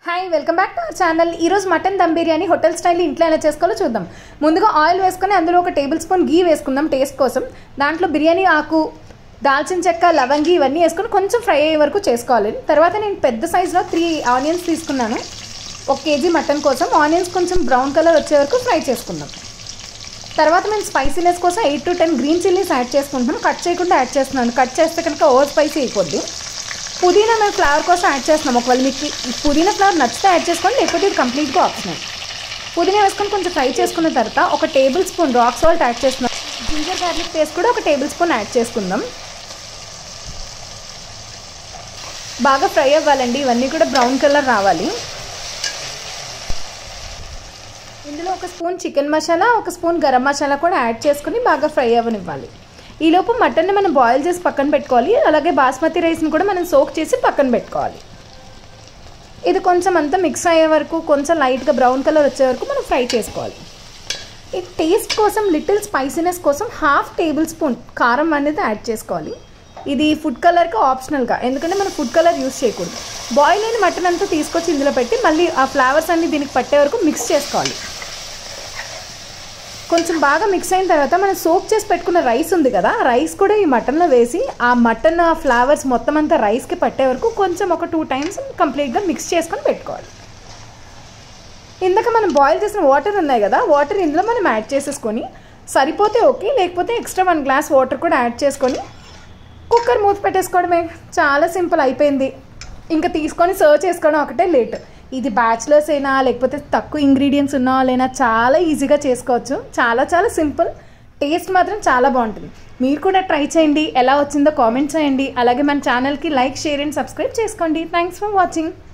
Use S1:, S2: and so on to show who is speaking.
S1: hi welcome back to our channel ఈరోజు mutton dum biryani hotel style ఇంట్లో ఎలా చేసుకోవాలో చూద్దాం ముందుగా ఆయిల్ వేసుకొని అందులో ఒక టేబుల్ స్పూన్ గీ వేసుకుందాం టేస్ట్ కోసం దాంట్లో బిర్యానీ ఆకు దాల్చిన చెక్క లవంగి ఇవన్నీ వేసుకొని కొంచెం ఫ్రై అయ్యే వరకు చేసుకోవాలి తర్వాత నేను పెద్ద సైజులో త్రీ ఆనియన్స్ తీసుకున్నాను ఒక కేజీ మటన్ కోసం ఆనియన్స్ కొంచెం బ్రౌన్ కలర్ వచ్చే వరకు ఫ్రై చేసుకుందాం తర్వాత మేము స్పైసీనెస్ కోసం eight to ten green chillies add చేసుకుంటున్నాం కట్ చేయకుండా యాడ్ చేస్తున్నాను కట్ చేస్తే కనుక ఓవర్ స్పైసీ అయిపోద్ది పుదీనా మేము ఫ్లేవర్ కోసం యాడ్ చేస్తున్నాం ఒకవేళ మీకు ఈ పుదీనా ఫ్లేవర్ నచ్చితే యాడ్ చేసుకోండి లేకపోతే ఇది కంప్లీట్గా ఆప్షనల్ పుదీనా వేసుకొని కొంచెం ఫ్రై చేసుకున్న తర్వాత ఒక tablespoon rock salt add చేస్తున్నాం జింజర్ గార్లిక్ పేస్ట్ కూడా ఒక టేబుల్ స్పూన్ యాడ్ చేసుకుందాం బాగా ఫ్రై అవ్వాలండి ఇవన్నీ కూడా బ్రౌన్ కలర్ రావాలి ఇందులో ఒక స్పూన్ చికెన్ మసాలా ఒక స్పూన్ గరం మసాలా కూడా యాడ్ చేసుకుని బాగా ఫ్రై అవ్వనివ్వాలి ఈలోపు మటన్ని మనం బాయిల్ చేసి పక్కన పెట్టుకోవాలి అలాగే బాస్మతి రైస్ని కూడా మనం సోక్ చేసి పక్కన పెట్టుకోవాలి ఇది కొంచెం అంతా మిక్స్ అయ్యే వరకు కొంచెం లైట్గా బ్రౌన్ కలర్ వచ్చే వరకు మనం ఫ్రై చేసుకోవాలి ఈ టేస్ట్ కోసం లిటిల్ స్పైసీనెస్ కోసం హాఫ్ టేబుల్ స్పూన్ కారం అనేది యాడ్ చేసుకోవాలి ఇది ఫుడ్ కలర్కి ఆప్షనల్గా ఎందుకంటే మనం ఫుడ్ కలర్ యూస్ చేయకూడదు బాయిల్ అయిన మటన్ అంతా తీసుకొచ్చి ఇందులో పెట్టి మళ్ళీ ఆ ఫ్లేవర్స్ అన్ని దీనికి పట్టే వరకు మిక్స్ చేసుకోవాలి కొంచెం బాగా మిక్స్ అయిన తర్వాత మనం సోప్ చేసి పెట్టుకున్న రైస్ ఉంది కదా రైస్ కూడా ఈ మటన్లో వేసి ఆ మటన్ ఫ్లేవర్స్ మొత్తం అంతా రైస్కి పట్టే వరకు కొంచెం ఒక టూ టైమ్స్ కంప్లీట్గా మిక్స్ చేసుకొని పెట్టుకోవాలి ఇందాక మనం బాయిల్ చేసిన వాటర్ ఉన్నాయి కదా వాటర్ ఇందులో మనం యాడ్ చేసేసుకొని సరిపోతే ఓకే లేకపోతే ఎక్స్ట్రా వన్ గ్లాస్ వాటర్ కూడా యాడ్ చేసుకొని కుక్కర్ మూత పెట్టేసుకోవడమే చాలా సింపుల్ అయిపోయింది ఇంకా తీసుకొని సర్వ్ చేసుకోవడం ఒకటే లేట్ ఇది బ్యాచిలర్స్ అయినా లేకపోతే తక్కువ ఇంగ్రీడియంట్స్ ఉన్న వాళ్ళైనా చాలా ఈజీగా చేసుకోవచ్చు చాలా చాలా సింపుల్ టేస్ట్ మాత్రం చాలా బాగుంటుంది మీరు కూడా ట్రై చేయండి ఎలా వచ్చిందో కామెంట్ చేయండి అలాగే మన ఛానల్కి లైక్ షేర్ అండ్ సబ్స్క్రైబ్ చేసుకోండి థ్యాంక్స్ ఫర్ వాచింగ్